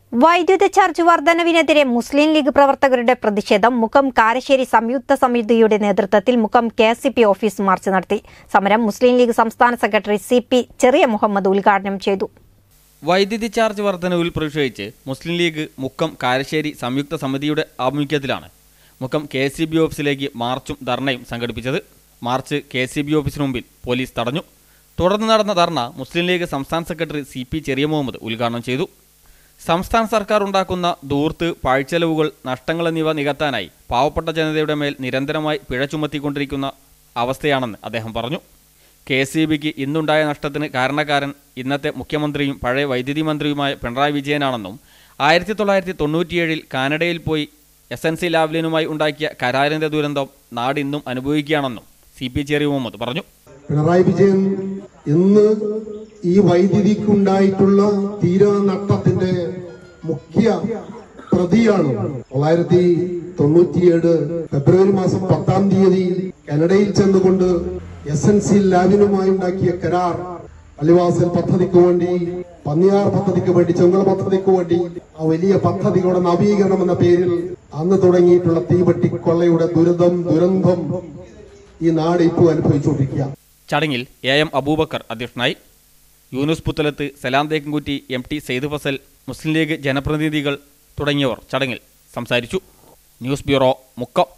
വൈദ്യുത ചാർജ് വർധനവിനെതിരെ മുസ്ലിം ലീഗ് പ്രവർത്തകരുടെ പ്രതിഷേധം മുക്കം കാരശ്ശേരി സംയുക്ത സമിതിയുടെ നേതൃത്വത്തിൽ Mukkam K C P office march നടത്തി സമരം മുസ്ലിം ലീഗ് സംസ്ഥാന secretary C P Cheriya Muhammad ഉദ്ഘാടനം ചെയ്തു വൈദ്യുതി ചാർജ് വർധനവിൽ പ്രതിഷേധിച്ച് മുസ്ലിം ലീഗ് മുക്കം കാരശ്ശേരി സംയുക്ത സമിതിയുടെ ആഭിമുഖ്യത്തിലാണ് മുക്കം കെ സി ബി ഓഫീസിലേക്ക് മാർച്ചും ധർണയും സംഘടിപ്പിച്ചത് മാർച്ച് കെ സി ബി ഓഫീസിന് മുമ്പിൽ പോലീസ് തടഞ്ഞു തുടർന്ന് നടന്ന ധർണ മുസ്ലിം ലീഗ് സംസ്ഥാന secretary C P Cheriya Muhammad ഉദ്ഘാടനം ചെയ്തു സംസ്ഥാന സർക്കാർ ഉണ്ടാക്കുന്ന ദൂർത്ത് പാഴ്ചെലവുകൾ നഷ്ടങ്ങൾ എന്നിവ നികത്താനായി പാവപ്പെട്ട ജനതയുടെ മേൽ നിരന്തരമായി പിഴ ചുമത്തിക്കൊണ്ടിരിക്കുന്ന അവസ്ഥയാണെന്ന് അദ്ദേഹം പറഞ്ഞു കെ സി ബിക്ക് ഇന്നുണ്ടായ നഷ്ടത്തിന് കാരണക്കാരൻ ഇന്നത്തെ മുഖ്യമന്ത്രിയും പഴയ വൈദ്യുതി മന്ത്രിയുമായ പിണറായി വിജയനാണെന്നും ആയിരത്തി തൊള്ളായിരത്തി തൊണ്ണൂറ്റിയേഴിൽ കാനഡയിൽ പോയി എസ് എൻ സി ലാവ്ലിനുമായി ഉണ്ടാക്കിയ കരാറിന്റെ ദുരന്തം നാട് ഇന്നും അനുഭവിക്കുകയാണെന്നും സി പി ചെറിയ മുഹമ്മദ് പറഞ്ഞു പിണറായി വിജയൻ ഇന്ന് ഈ വൈദ്യുതിക്കുണ്ടായിട്ടുള്ള തീരാ നഷ്ടത്തിന്റെ മുഖ്യ പ്രതിയാണ് തൊള്ളായിരത്തി തൊണ്ണൂറ്റിയേഴ് ഫെബ്രുവരി മാസം പത്താം തീയതി കാനഡയിൽ ചെന്നുകൊണ്ട് എസ് എൻ സി ലാബിനുമായി ഉണ്ടാക്കിയ കരാർ പള്ളിവാസൽ പദ്ധതിക്ക് വേണ്ടി പന്നിയാർ പദ്ധതിക്ക് വേണ്ടി ചെങ്കൽ പദ്ധതിക്ക് വേണ്ടി ആ വലിയ പദ്ധതികളുടെ നവീകരണം എന്ന പേരിൽ അന്ന് തുടങ്ങിയിട്ടുള്ള തീവട്ടി കൊള്ളയുടെ ദുരിതം ദുരന്തം ഈ നാട് ഇപ്പോൾ അനുഭവിച്ചുകൊണ്ടിരിക്കുക ചടങ്ങിൽ എ എം അബൂബക്കർ അധ്യക്ഷനായി യൂനുസ് പുത്തലത്ത് സലാം തേക്കൻകുറ്റി എം ടി സെയ്ദ് ഫസൽ മുസ്ലിം ലീഗ് ജനപ്രതിനിധികൾ തുടങ്ങിയവർ ചടങ്ങിൽ സംസാരിച്ചു ന്യൂസ് ബ്യൂറോ മുക്കം